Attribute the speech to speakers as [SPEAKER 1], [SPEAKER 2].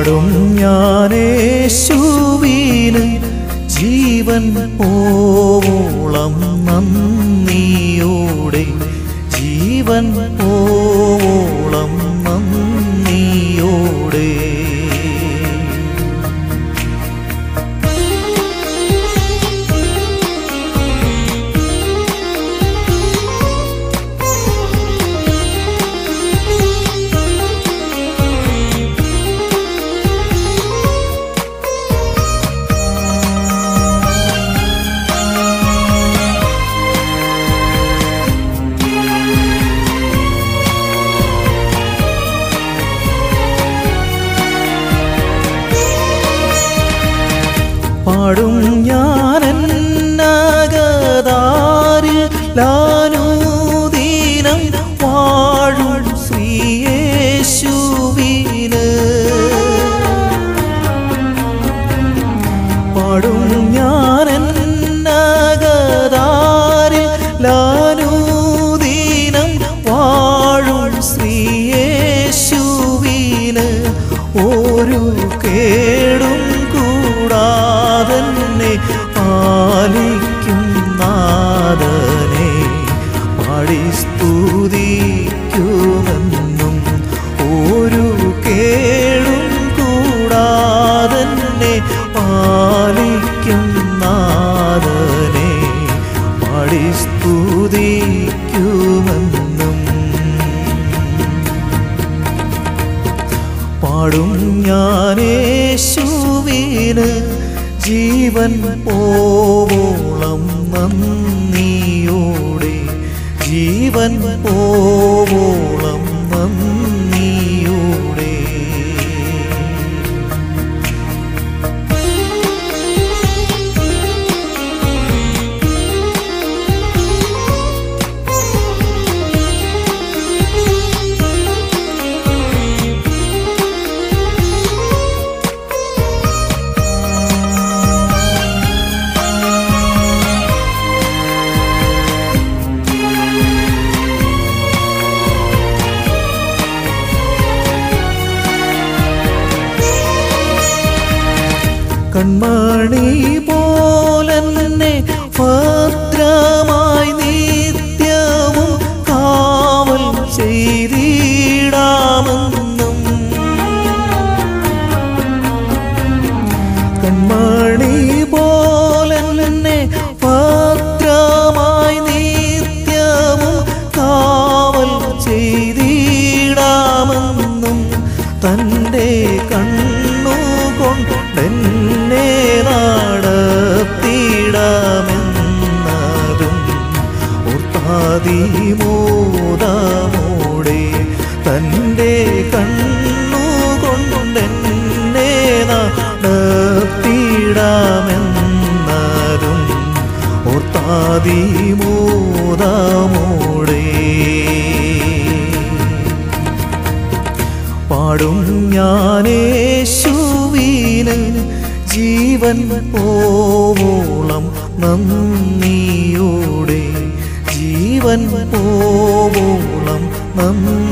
[SPEAKER 1] പാടും ഞാനേശുവീന് ജീവൻ പോവോളം നന്ദിയോടെ ജീവൻ പോവോളം നന്ദിയോടെ പാടും ഞാനന്നകതാര് ലാനൂദീനം വാഴും ശ്രീയേശുവിന് പാടും ഞാനന്നകതാര് ലാനൂദീനം വാഴും ശ്രീയേശുവിന് ഒരു കേടും കൂടാതെന്നെ പാലിക്കും നാദനെ പാടി സ്തുതിക്കുമെന്നും ഒരു കേടും കൂടാതെന്നെ പാലിക്കും നാദനെ പാടി സ്തുതിക്കുമെന്നും പാടും ഞാനേശുവിന് ജീവൻ പോവോളം നന്ദിയോടെ ജീവൻ പോവോളം നന്ദിയോടെ കൺമണി പോലെന്നെ ഭദ്രമായി നിത്യവും കാവൽ ചെയ്തിടാമെന്നും കൺമണി പോലെന്നെ ഭദ്രമായി നിത്യവും കാവൽ ചെയ്തിടാമെന്നും തൻ്റെ കണ്ണുകൊണ്ടെന്നെ നടത്തിടാമെന്നതും ഓർത്താതിമോദമോടെ തൻ്റെ കണ്ണുകൊണ്ടെന്നെ നടത്തിടാമെന്നതും ഓർത്താതിമോദമോടെ പാടും ഞാനേശുവിന് ജീവൻ പോവോളം നന്ദിയോടെ ജീവൻ പോവോളം നന്ദി